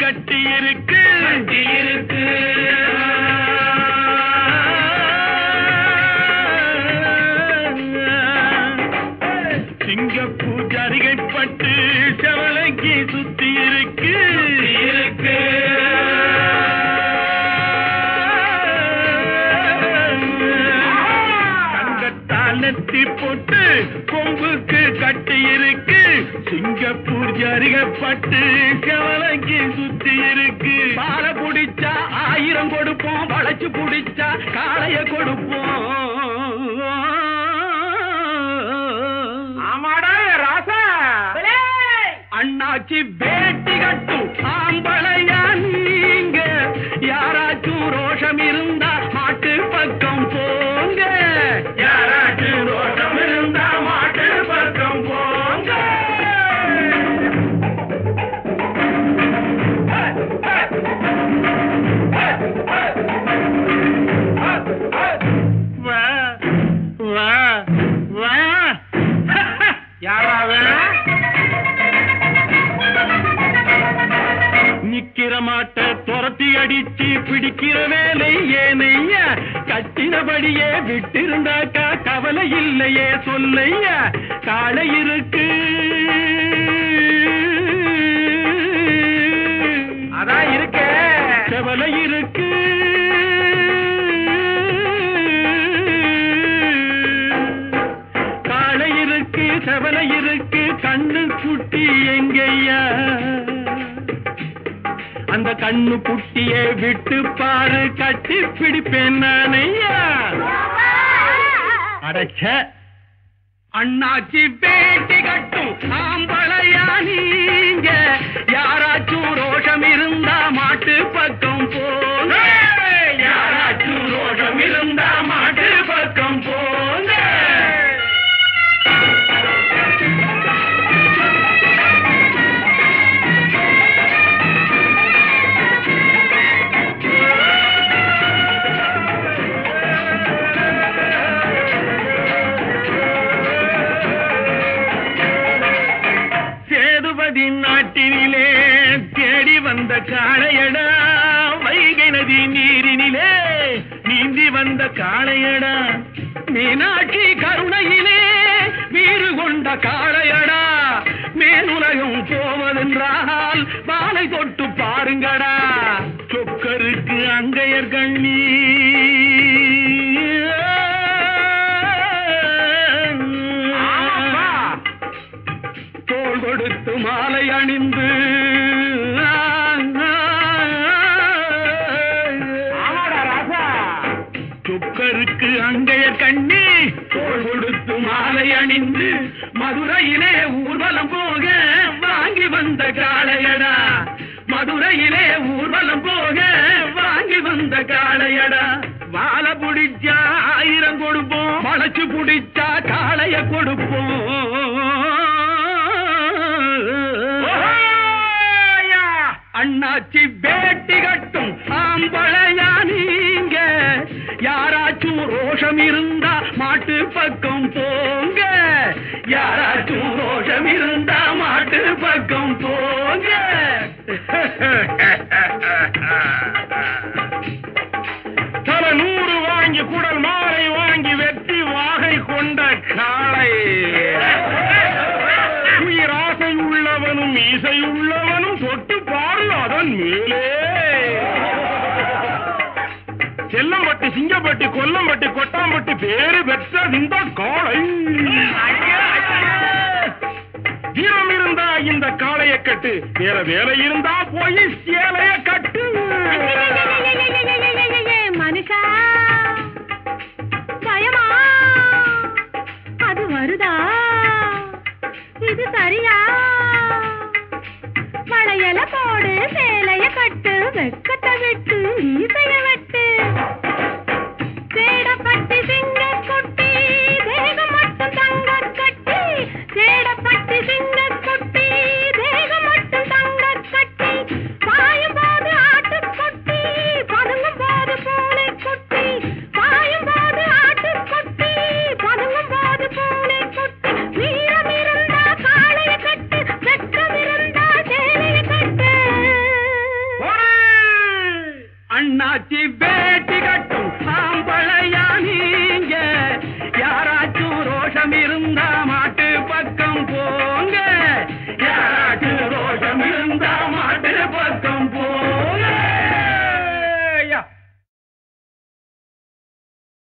கட்டி இருக்கு கட்டி இருக்கு சிங்கப்பூர் ஜரிகை பட்டு செவலைக்கு சுத்தி இருக்கு இருக்கு தங்கத்தால் நெத்தி போட்டு கொம்புக்கு கட்டி இருக்கு சிங்கப்பூர் ஜரிகை பட்டு செவலைக்கு சுத்தி இருக்கு பால குடிச்சா ஆயிரம் கொடுப்போம் வளைச்சு குடிச்சா காளைய கொடுப்போம் ஆமாடா ராசா அண்ணாச்சி வேட்டி கட்டும் ஆம்பளையா நீங்க யாராச்சும் ரோஷம் இருந்தா மாட்டு பக்கம் போங்க யாராச்சும் ரோஷம் இருந்தா மாட்டு பக்கம் போங்க வா வா வா யாராவது நிக்கிற மாட்ட துரத்தி அடிச்சு பிடிக்கிற வேலை ஏனையா கட்டினபடியே விட்டிருந்தாக்கா கவலை இல்லையே சொல்லையா காளை இருக்கு அதான் இருக்கே செவலை இருக்கு காளை இருக்கு செவலை இருக்கு கண்ணு குட்டி எங்கய்யா அந்த கண்ணு குட்டியை விட்டு பாரு கட்டி பிடிப்பேன் நானையா அடைச்ச அண்ணாச்சி பேட்டி கட்டும் ஆம்பளையா நீங்க யாராச்சும் ரோஷம் இருந்தா மாட்டு பக்கம் போங்க யாராச்சும் ரோஷம் இருந்தா மாட்டு பக்கம் போங்க சேதுபதி நாட்டினிலே தேடி வந்த காளையடா வைகை நதி நீரினிலே நீந்தி வந்த காளையடா மீனாட்சி கருணையிலே வீறு கொண்ட காளையடா மேலுலகம் போவதென்றால் வாளை தொட்டு பாருங்கடா சொக்கருக்கு அங்கையர் கண்ணீ ஆமாப்பா. தோள் கொடுத்து மாலை அணிந்து ஆமாடா ராசா சொக்கருக்கு அங்கைய கண்ணி தோள் கொடுத்து மாலை அணிந்து மதுரையிலே ஊர்வலம் போக வாங்கி வந்த காளையடா மதுரையிலே ஊர்வலம் போக வாங்கி வந்த காளையடா வாழ புடிச்சா ஆயிரம் கொடுப்போம் வளைச்சு புடிச்சா காளைய கொடுப்போம் ஓஹோயா! அண்ணாச்சி பேட்டி கட்டும் ஆம்பளையா நீங்க யாராச்சும் ரோஷம் இருந்தா மாட்டு பக்கம் போங்க யாராச்சும் ரோஷம் இருந்தா மாட்டு பக்கம் போங்க தல நூறு வாங்கி குடல் மாலை வாங்கி வெட்டி வாகை கொண்ட காளை உயிராசை உள்ளவனும் இசை உள்ளவனும் தொட்டு பாரு அதன் மேலே செல்லம்பட்டி சிங்கப்பட்டி கொல்லம்பட்டி கொட்டாம்பட்டி பேரு பெற்ற இந்த காளை வீரம் இருந்தா இந்த காளைய கட்டு வேற வேலை இருந்தா போய் சேலைய கட்டு மனுஷா பயமா அது வருதா இது சரியா வளையல போடு சேலைய கட்டு வெக்கத்தை விட்டு ஈசைய வெட்டு சேடப்பட்டி சிங்க குட்டி தேகம் மட்டும் தங்க கட்டி சேடப்பட்டி சிங்க குட்டி தேகம் மட்டும் தங்க கட்டி பாயும் போது ஆட்டு குட்டி பதுங்கும் போது பூனை குட்டி பாயும் போது ஆட்டு குட்டி பதுங்கும் போது பூனை குட்டி வீரம் இருந்தா காளைய கட்டு வெற்றம் இருந்தா சேலைய கட்டு ஆச்சி வேட்டி கட்டும்